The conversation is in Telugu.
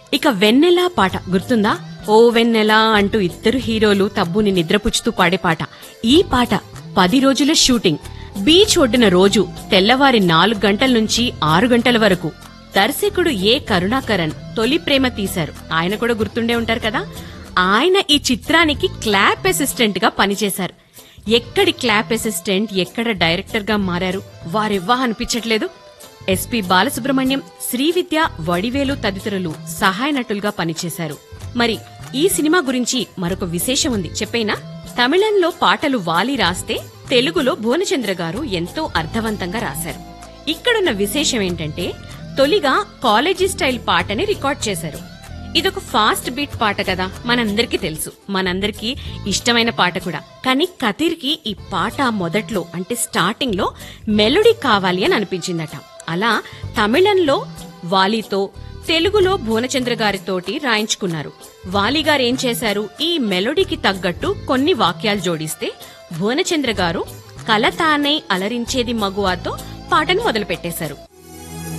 ఇక వెన్నెల పాట గుర్తుందా ఓ వెన్నెల అంటూ ఇద్దరు హీరోలు తబ్బుని నిద్రపుచ్చుతూ పాడే పాట ఈ పాట పది రోజుల షూటింగ్ బీచ్ ఒడ్డున రోజు తెల్లవారి నాలుగు గంటల నుంచి ఆరు గంటల వరకు దర్శకుడు ఏ కరుణాకరన్ తొలి ప్రేమ తీశారు ఆయన కూడా గుర్తుండే ఉంటారు కదా ఆయన ఈ చిత్రానికి క్లాప్ అసిస్టెంట్ గా పనిచేశారు ఎక్కడి క్లాప్ అసిస్టెంట్ ఎక్కడ డైరెక్టర్ గా మారారు వారెవ్వా అనిపించట్లేదు ఎస్పి బాలసుబ్రహ్మణ్యం శ్రీవిద్య వడివేలు తదితరులు సహాయ నటులుగా పనిచేశారు మరి ఈ సినిమా గురించి మరొక విశేషం ఉంది చెప్పేనా తమిళంలో పాటలు వాలి రాస్తే తెలుగులో భువనచంద్ర గారు ఎంతో అర్థవంతంగా రాశారు ఇక్కడున్న విశేషం ఏంటంటే తొలిగా కాలేజీ స్టైల్ పాటని రికార్డ్ చేశారు ఇదొక ఫాస్ట్ బీట్ పాట కదా మనందరికీ తెలుసు మనందరికీ ఇష్టమైన పాట కూడా కానీ కతీర్కి ఈ పాట మొదట్లో అంటే స్టార్టింగ్ లో మెలోడీ కావాలి అని అనిపించిందట అలా తమిళంలో వాలీతో తెలుగులో భువనచంద్ర గారితోటి రాయించుకున్నారు వాలి గారు ఏం చేశారు ఈ మెలోడీకి తగ్గట్టు కొన్ని వాక్యాలు జోడిస్తే భువనచంద్ర గారు కల తానై అలరించేది మగువాతో పాటను మొదలుపెట్టేశారు